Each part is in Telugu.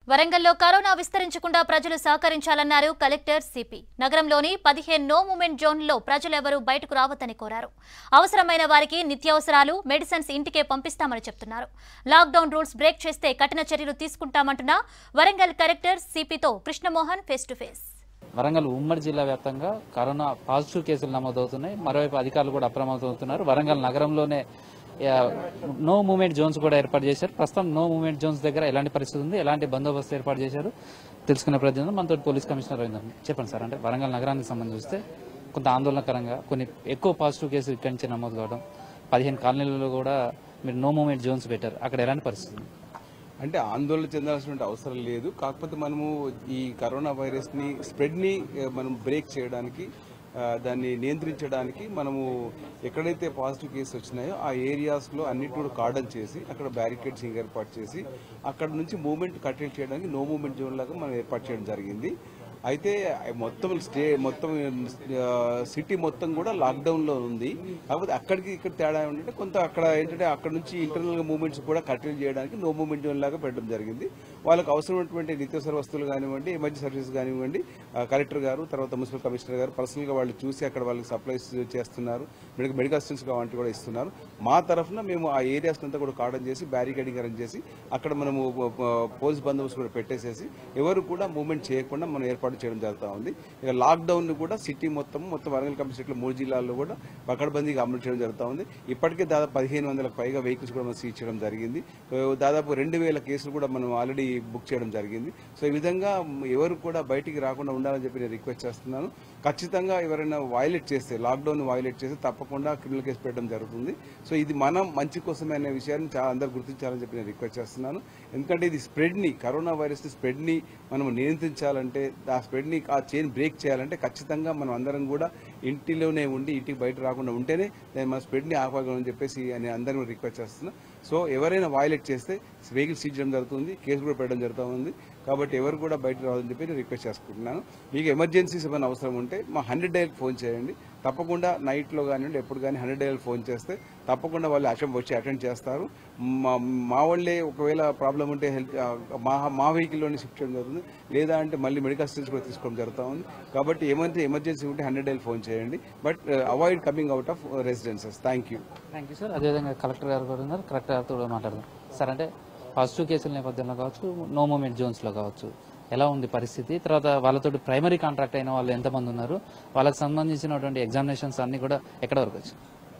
వరంగల్లో కరోనా విస్తరించకుండా ప్రజలు సహకరించాలన్నారు కలెక్టర్ సిపి నగరంలోని పదిహేను నో మూమెంట్ జోన్లలో ప్రజలెవరూ బయటకు రావద్దని కోరారు అవసరమైన వారికి నిత్యావసరాలు మెడిసిన్స్ ఇంటికే పంపిస్తామని చెప్తున్నారు లాక్డౌన్ రూల్స్ బ్రేక్ చేస్తే కఠిన చర్యలు తీసుకుంటామంటున్న వరంగల్ కలెక్టర్ సిపితో Krishnamohan face to face Warangal ఉమ్మడి జిల్లా వ్యాప్తంగా కరోనా పాజిటివ్ కేసులు నమోదవుతున్నాయి మరోవైపు అధికారులు కూడా అప్రమత్తమవుతున్నారు వరంగల్ నగరంలోనే ఆ, నో మూమెంట్ జోన్స్ కూడా ఏర్పాటు చేశారు ప్రస్తుతం నో మూమెంట్ జోన్స్ దగ్గర ఎలాంటి పరిస్థితి ఉంది ఎలాంటి బందోబస్తు ఏర్పాటు చేశారు తెలుసుకునే ప్రయత్నం మనతో పోలీస్ కమిషనర్ రవీంద్ర చెప్పండి సార్ అంటే వరంగల్ నగరానికి సంబంధిస్తే కొంత ఆందోళనకరంగా కొన్ని ఎక్కువ పాజిటివ్ కేసులు ఇక్కడి నుంచి నమోదు కావడం పదిహేను కాలనీలలో కూడా మీరు నో మూమెంట్ జోన్స్ పెట్టారు అక్కడ ఎలాంటి పరిస్థితి ఉంది అంటే ఆందోళన చెందాల్సిన అవసరం లేదు కాకపోతే మనము ఈ కరోనా వైరస్ ని స్ప్రెడ్ ని ఆ, మనం బ్రేక్ చేయడానికి ఆ, దాన్ని నియంత్రించడానికి మనము ఎక్కడైతే పాజిటివ్ కేసు వచ్చినాయో ఆ ఏరియాస్ లో అన్నిటి కూడా కార్డన్ చేసి అక్కడ బ్యారికేడ్స్ ఏర్పాటు చేసి అక్కడ నుంచి మూవ్మెంట్ కట్టడి చేయడానికి నో మూవ్మెంట్ జోన్ లాగా మనం ఏర్పాటు చేయడం జరిగింది అయితే మొత్తం స్టే మొత్తం ఆ, సిటీ మొత్తం కూడా లాక్డౌన్ లో ఉంది కాకపోతే అక్కడికి ఇక్కడ తేడా ఏంటంటే కొంత అక్కడ ఏంటంటే అక్కడ నుంచి ఇంటర్నల్ మూవ్మెంట్స్ కూడా కంటిన్యూ చేయడానికి నో మూవ్మెంట్ జోన్ లాగా పెట్టడం జరిగింది వాళ్ళకి అవసరమైనటువంటి నిత్యావసర వస్తువులు కానివ్వండి ఎమర్జెన్సీ సర్వీస్ కానివ్వండి ఆ, కలెక్టర్ గారు తర్వాత మున్సిపల్ కమిషనర్ గారు పర్సనల్ గా వాళ్ళు చూసి అక్కడ వాళ్ళకి సప్లైస్ చేస్తున్నారు మెడికల్ మెడికల్ అసిస్టెన్స్ వంటివి కూడా ఇస్తున్నారు మా తరఫున మేము ఆ ఏరియాస్ అంతా కూడా కార్డన్ చేసి బ్యారికేడింగ్ అరేంజ్ చేసి అక్కడ మనము ఆ, పోలీస్ బందోబస్తు కూడా పెట్టేసేసి ఎవరు కూడా మూవ్మెంట్ చేయకుండా మనం ఏర్పాటు చేయడం జరుగుతూ ఉంది ఇక లాక్డౌన్ కూడా సిటీ మొత్తం మొత్తం వరంగల్ కమిషనరేట్లో మూడు జిల్లాల్లో కూడా పకడ్బందీగా అమలు చేయడం జరుగుతూ ఉంది ఇప్పటికే దాదాపు పదిహేను వందలకు పైగా వెహికల్స్ కూడా మనం సీజ్ చేయడం జరిగింది సో దాదాపు రెండు వేల కేసులు కూడా మనం ఆల్రెడీ బుక్ చేయడం జరిగింది సో ఈ విధంగా ఎవరు కూడా బయటికి రాకుండా ఉండాలని చెప్పి నేను రిక్వెస్ట్ చేస్తున్నాను ఖచ్చితంగా ఎవరైనా వైలేట్ చేస్తే లాక్డౌన్ వైలేట్ చేస్తే తప్పకుండా క్రిమినల్ కేసు పెట్టడం జరుగుతుంది సో ఇది మనం మంచి కోసమే అనే విషయాన్ని చాలా అందరూ గుర్తించాలని చెప్పి నేను రిక్వెస్ట్ చేస్తున్నాను ఎందుకంటే ఇది స్ప్రెడ్ ని కరోనా వైరస్ స్ప్రెడ్ ని మనం నియంత్రించాలంటే ఆ స్ప్రెడ్ ని ఆ చైన్ బ్రేక్ చేయాలంటే ఖచ్చితంగా మనం అందరం కూడా ఇంటిలోనే ఉండి ఇంటికి బయట రాకుండా ఉంటేనే దాన్ని మన స్ప్రెడ్ ని ఆపగలని చెప్పేసి అని అందరం రిక్వెస్ట్ చేస్తున్నా సో ఎవరైనా వైలేట్ చేస్తే వెహికల్ సీజ్ చేయడం జరుగుతుంది కేసు కూడా పెట్టడం జరుగుతూ ఉంది కాబట్టి ఎవరు కూడా బయట రావాలని చెప్పి నేను రిక్వెస్ట్ చేసుకుంటున్నాను మీకు ఎమర్జెన్సీస్ ఏమైనా అవసరం ఉంటే మా హండ్రెడ్ డైల్ ఫోన్ చేయండి తప్పకుండా నైట్లో కానివ్వండి ఎప్పుడు కానీ హండ్రెడ్ డైల్ ఫోన్ చేస్తే తప్పకుండా వాళ్ళు అటెండ్ వచ్చి అటెండ్ చేస్తారు మా మా వాళ్ళే ఒకవేళ ప్రాబ్లం ఉంటే హెల్ప్ మా మా వెహికల్లోనే షిఫ్ట్ చేయడం జరుగుతుంది లేదా అంటే మళ్ళీ మెడికల్ అసిస్టెన్స్ కూడా తీసుకోవడం జరుగుతూ ఉంది కాబట్టి ఏమైతే ఎమర్జెన్సీ ఉంటే హండ్రెడ్ డైల్ ఫోన్ చేయండి but avoid coming out of residences thank you thank you sir అదేవిధంగా కలెక్టర్ గారు కూడా ఉన్నారు కలెక్టర్ గారితో కూడా మాట్లాడదాం సార్ అంటే పాజిటివ్ కేసుల నేపథ్యంలో కావచ్చు నో మూమెంట్ జోన్స్లో కావచ్చు ఎలా ఉంది పరిస్థితి తర్వాత వాళ్ళతో ప్రైమరీ కాంట్రాక్ట్ అయిన వాళ్ళు ఎంతమంది ఉన్నారు వాళ్ళకి సంబంధించినటువంటి ఎగ్జామినేషన్స్ అన్ని కూడా ఎక్కడ వరకు వచ్చాయి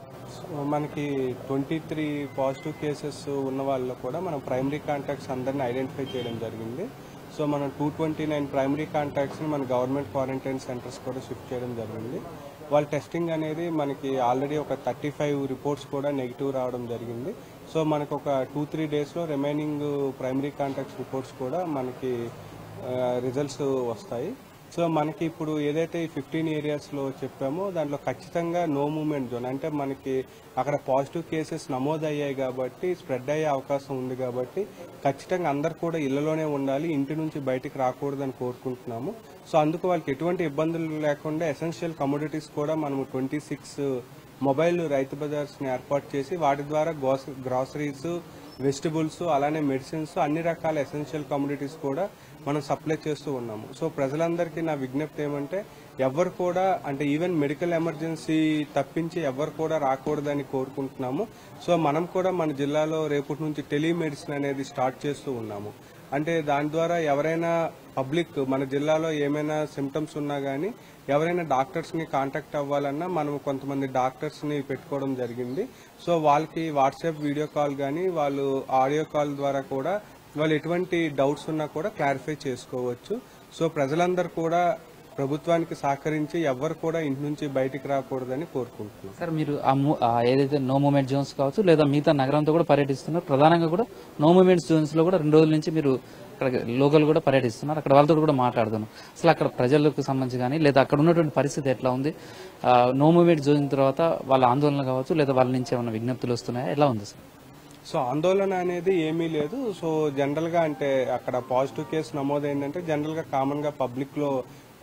సో మనకి ట్వంటీ త్రీ పాజిటివ్ కేసెస్ ఉన్న వాళ్ళలో కూడా మనం ప్రైమరీ కాంటాక్ట్స్ అందరిని ఐడెంటిఫై చేయడం జరిగింది సో మనం టూ ట్వంటీ నైన్ ప్రైమరీ కాంటాక్ట్స్ని మన గవర్నమెంట్ క్వారంటైన్ సెంటర్స్ కూడా షిఫ్ట్ చేయడం జరిగింది వాళ్ళ టెస్టింగ్ అనేది మనకి ఆల్రెడీ ఒక థర్టీ ఫైవ్ రిపోర్ట్స్ కూడా నెగిటివ్ రావడం జరిగింది సో మనకు ఒక టూ త్రీ డేస్లో రిమైనింగ్ ప్రైమరీ కాంటాక్ట్స్ రిపోర్ట్స్ కూడా మనకి రిజల్ట్స్ వస్తాయి సో మనకి ఇప్పుడు ఏదైతే ఈ ఫిఫ్టీన్ ఏరియాస్లో చెప్పామో దాంట్లో ఖచ్చితంగా నో మూమెంట్ జోన్ అంటే మనకి అక్కడ పాజిటివ్ కేసెస్ నమోదయ్యాయి కాబట్టి స్ప్రెడ్ అయ్యే అవకాశం ఉంది కాబట్టి ఖచ్చితంగా అందరు కూడా ఇళ్లలోనే ఉండాలి ఇంటి నుంచి బయటికి రాకూడదని కోరుకుంటున్నాము సో అందుకు వాళ్ళకి ఎటువంటి ఇబ్బందులు లేకుండా ఎసెన్షియల్ కమోడిటీస్ కూడా మనము ట్వంటీ సిక్స్ మొబైల్ రైతు బజార్స్ని ఏర్పాటు చేసి వాటి ద్వారా గ్రాసరీస్ వెజిటబుల్స్ అలానే మెడిసిన్స్ అన్ని రకాల ఎసెన్షియల్ కమోడిటీస్ కూడా మనం సప్లై చేస్తూ ఉన్నాము సో ప్రజలందరికీ నా విజ్ఞప్తి ఏమంటే ఎవరు కూడా అంటే ఈవెన్ మెడికల్ ఎమర్జెన్సీ తప్పించి ఎవరు కూడా రాకూడదని కోరుకుంటున్నాము సో మనం కూడా మన జిల్లాలో రేపటి నుంచి టెలిమెడిసిన్ అనేది స్టార్ట్ చేస్తూ ఉన్నాము అంటే దాని ద్వారా ఎవరైనా పబ్లిక్ మన జిల్లాలో ఏమైనా సిమ్టమ్స్ ఉన్నా కానీ ఎవరైనా డాక్టర్స్ని కాంటాక్ట్ అవ్వాలన్నా మనం కొంతమంది డాక్టర్స్ని పెట్టుకోవడం జరిగింది సో వాళ్ళకి వాట్సాప్ వీడియో కాల్ కానీ వాళ్ళు ఆడియో కాల్ ద్వారా కూడా వాళ్ళు ఎటువంటి డౌట్స్ ఉన్నా కూడా క్లారిఫై చేసుకోవచ్చు సో ప్రజలందరూ కూడా ప్రభుత్వానికి సహకరించి ఎవరు కూడా ఇంటి నుంచి బయటికి రాకూడదని కోరుకుంటున్నాం సార్ మీరు ఆ మూ- ఆ ఏదైతే నో మూమెంట్ జోన్స్ కావచ్చు లేదా మిగతా నగరంతో కూడా పర్యటిస్తున్నారు ప్రధానంగా కూడా నో మూమెంట్ జోన్స్ లో కూడా రెండు రోజుల నుంచి మీరు అక్కడ లోకల్ కూడా పర్యటిస్తున్నారు అక్కడ వాళ్ళతో కూడా మాట్లాడుతున్నాం అసలు అక్కడ ప్రజలకు సంబంధించి కానీ లేదా అక్కడ ఉన్నటువంటి పరిస్థితి ఎట్లా ఉంది ఆ, నో మూమెంట్ జోన్ తర్వాత వాళ్ళ ఆందోళన కావచ్చు లేదా వాళ్ళ నుంచి ఏమైనా విజ్ఞప్తులు వస్తున్నాయా ఎలా ఉంది సార్ సో ఆందోళన అనేది ఏమీ లేదు సో జనరల్ గా అంటే అక్కడ పాజిటివ్ కేసు నమోదైందంటే జనరల్ గా కామన్ గా పబ్లిక్ లో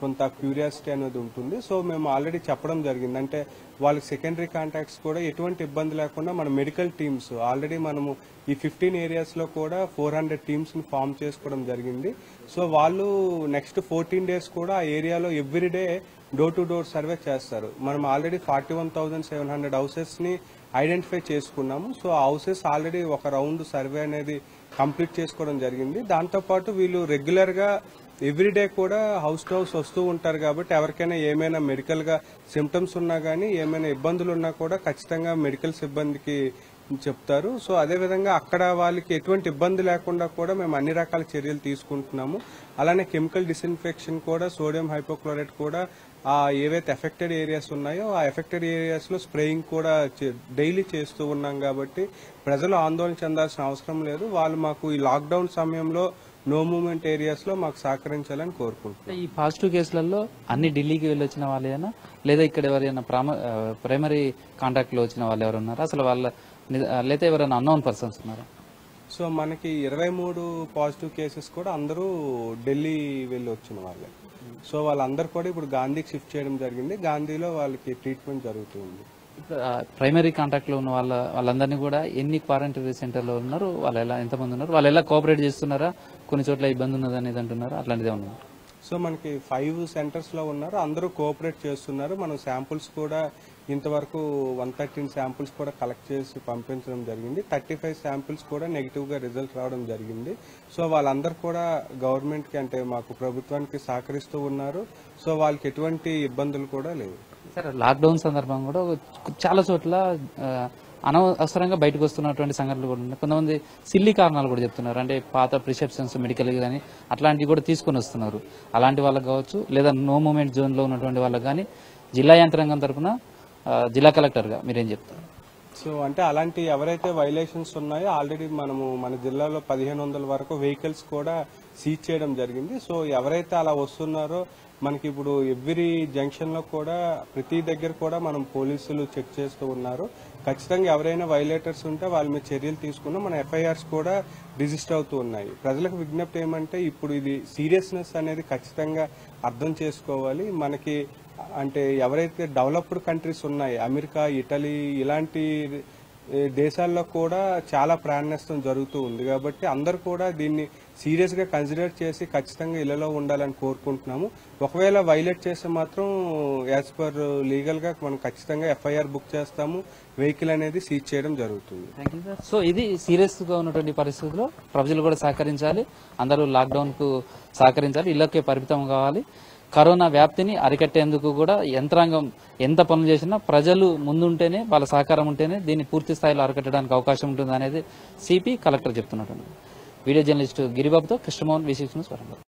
కొంత క్యూరియాసిటీ అనేది ఉంటుంది సో మేము ఆల్రెడీ చెప్పడం జరిగింది అంటే వాళ్ళకి సెకండరీ కాంటాక్ట్స్ కూడా ఎటువంటి ఇబ్బంది లేకుండా మన మెడికల్ టీమ్స్ ఆల్రెడీ మనము ఈ ఫిఫ్టీన్ ఏరియాస్లో కూడా ఫోర్ హండ్రెడ్ టీమ్స్ని ఫామ్ చేసుకోవడం జరిగింది సో వాళ్ళు నెక్స్ట్ ఫోర్టీన్ డేస్ కూడా ఆ ఏరియాలో everyday door to door survey చేస్తారు మనం already forty one thousand seven hundred హౌసెస్ని ఐడెంటిఫై చేసుకున్నాము సో ఆ హౌసెస్ ఆల్రెడీ ఒక రౌండ్ సర్వే అనేది కంప్లీట్ చేసుకోవడం జరిగింది దాంతోపాటు వీళ్ళు రెగ్యులర్గా ఎవ్రీడే కూడా హౌస్ టు హౌస్ వస్తూ ఉంటారు కాబట్టి ఎవరికైనా ఏమైనా మెడికల్ గా సిమ్టమ్స్ ఉన్నా కానీ ఏమైనా ఇబ్బందులు ఉన్నా కూడా ఖచ్చితంగా మెడికల్ సిబ్బందికి చెప్తారు సో అదే విధంగా అక్కడ వాళ్ళకి ఎటువంటి ఇబ్బంది లేకుండా కూడా మేము అన్ని రకాల చర్యలు తీసుకుంటున్నాము అలానే కెమికల్ డిస్ఇన్ఫెక్షన్ కూడా సోడియం హైపోక్లోరైడ్ కూడా ఆ ఏవైతే ఎఫెక్టెడ్ ఏరియాస్ ఉన్నాయో ఆ ఎఫెక్టెడ్ ఏరియాస్ లో స్ప్రేయింగ్ కూడా డైలీ చేస్తూ ఉన్నాం కాబట్టి ప్రజలు ఆందోళన చెందాల్సిన అవసరం లేదు వాళ్ళు మాకు ఈ లాక్డౌన్ సమయంలో నో మూమెంట్ ఏరియాస్ లో మాకు సహకరించాలని కోరుకుంటున్నాం అంటే ఈ పాజిటివ్ కేసులలో అన్ని ఢిల్లీకి వెళ్ళి వచ్చిన వాళ్ళేనా లేదా ఇక్కడ ఎవరైనా ప్రామ- ఆ, ప్రైమరీ కాంటాక్ట్ లో వచ్చిన వాళ్ళు ఎవరు ఉన్నారా అసలు వాళ్ళ ని- ఆ, లేదా ఎవరైనా అన్నోన్ పర్సన్స్ ఉన్నారా సో మనకి ఇరవై మూడు పాజిటివ్ కేసెస్ కూడా అందరూ ఢిల్లీ వెళ్ళి వచ్చిన వాళ్ళే సో వాళ్ళందరూ కూడా ఇప్పుడు గాంధీకి షిఫ్ట్ చేయడం జరిగింది గాంధీలో వాళ్ళకి ట్రీట్మెంట్ జరుగుతుంది ఇప్పుడు ఆ, ప్రైమరీ కాంటాక్ట్ లో ఉన్న వాళ్ళ వాళ్ళందరినీ కూడా ఎన్ని క్వారంటైన్ సెంటర్ లో ఉన్నారు వాళ్ళు ఎలా ఎంతమంది ఉన్నారు వాళ్ళు ఎలా కోఆపరేట్ చేస్తున్నారా కొన్ని చోట్ల ఇబ్బంది ఉన్నది అనేది అంటున్నారు అట్లాంటిదే ఉన్నారు సో మనకి ఫైవ్ సెంటర్స్ లో ఉన్నారు అందరూ కోఆపరేట్ చేస్తున్నారు మనం శాంపుల్స్ కూడా ఇంతవరకు వన్ థర్టీన్ శాంపుల్స్ కూడా కలెక్ట్ చేసి పంపించడం జరిగింది థర్టీ ఫైవ్ శాంపుల్స్ కూడా నెగిటివ్ గా రిజల్ట్ రావడం జరిగింది సో వాళ్ళందరూ కూడా గవర్నమెంట్ కి అంటే మాకు ప్రభుత్వానికి సహకరిస్తూ ఉన్నారు సో వాళ్ళకి ఎటువంటి ఇబ్బందులు కూడా లేవు సరే లాక్డౌన్ సందర్భంగా కూడా చాలా చోట్ల ఆ, అనవసరంగా బయటకు వస్తున్నటువంటి సంఘటనలు కూడా ఉన్నాయి కొంతమంది సిల్లి కారణాలు కూడా చెప్తున్నారు అంటే పాత ప్రిసెప్షన్స్ మెడికల్ కానీ అట్లాంటివి కూడా తీసుకొని వస్తున్నారు అలాంటి వాళ్ళకి కావచ్చు లేదా నో మూమెంట్ జోన్ లో ఉన్నటువంటి వాళ్ళకి కానీ జిల్లా యంత్రాంగం తరఫున జిల్లా కలెక్టర్ గా మీరేం చెప్తారు సో అంటే అలాంటి ఎవరైతే వైలేషన్స్ ఉన్నాయో ఆల్రెడీ మనము మన జిల్లాలో పదిహేను వందల వరకు వెహికల్స్ కూడా సీజ్ చేయడం జరిగింది సో ఎవరైతే అలా వస్తున్నారో మనకి ఇప్పుడు ఎవ్రీ జంక్షన్ లో కూడా ప్రతి దగ్గర కూడా మనం పోలీసులు చెక్ చేస్తూ ఉన్నారు ఖచ్చితంగా ఎవరైనా వైలేటర్స్ ఉంటే వాళ్ళ మీద చర్యలు తీసుకున్నాం మన ఎఫ్ఐఆర్స్ కూడా రిజిస్టర్ అవుతూ ఉన్నాయి ప్రజలకు విజ్ఞప్తి ఏమంటే ఇప్పుడు ఇది సీరియస్నెస్ అనేది ఖచ్చితంగా అర్థం చేసుకోవాలి మనకి అంటే ఎవరైతే డెవలప్డ్ కంట్రీస్ ఉన్నాయి అమెరికా ఇటలీ ఇలాంటి ఏ, దేశాల్లో కూడా చాలా ప్రాణ నష్టం జరుగుతూ ఉంది కాబట్టి అందరు కూడా దీన్ని సీరియస్ గా కన్సిడర్ చేసి ఖచ్చితంగా ఇళ్లలో ఉండాలని కోరుకుంటున్నాము ఒకవేళ వైలేట్ చేస్తే మాత్రం యాజ్ పర్ లీగల్ గా మనం ఖచ్చితంగా ఎఫ్ఐఆర్ బుక్ చేస్తాము వెహికల్ అనేది సీజ్ చేయడం జరుగుతుంది సో ఇది సీరియస్ గా ఉన్నటువంటి పరిస్థితుల్లో ప్రజలు కూడా సహకరించాలి అందరూ లాక్డౌన్ కు సహకరించాలి ఇళ్లకే పరిమితం కావాలి కరోనా వ్యాప్తిని అరికట్టేందుకు కూడా యంత్రాంగం ఎంత పనులు చేసినా ప్రజలు ముందుంటేనే వాళ్ళ సహకారం ఉంటేనే దీన్ని పూర్తి స్థాయిలో అరికట్టడానికి అవకాశం ఉంటుంది అనేది సిపి కలెక్టర్ చెప్తున్నట్టు వీడియో జర్నలిస్ట్ గిరిబాబుతో Krishnamohan V six news Warangal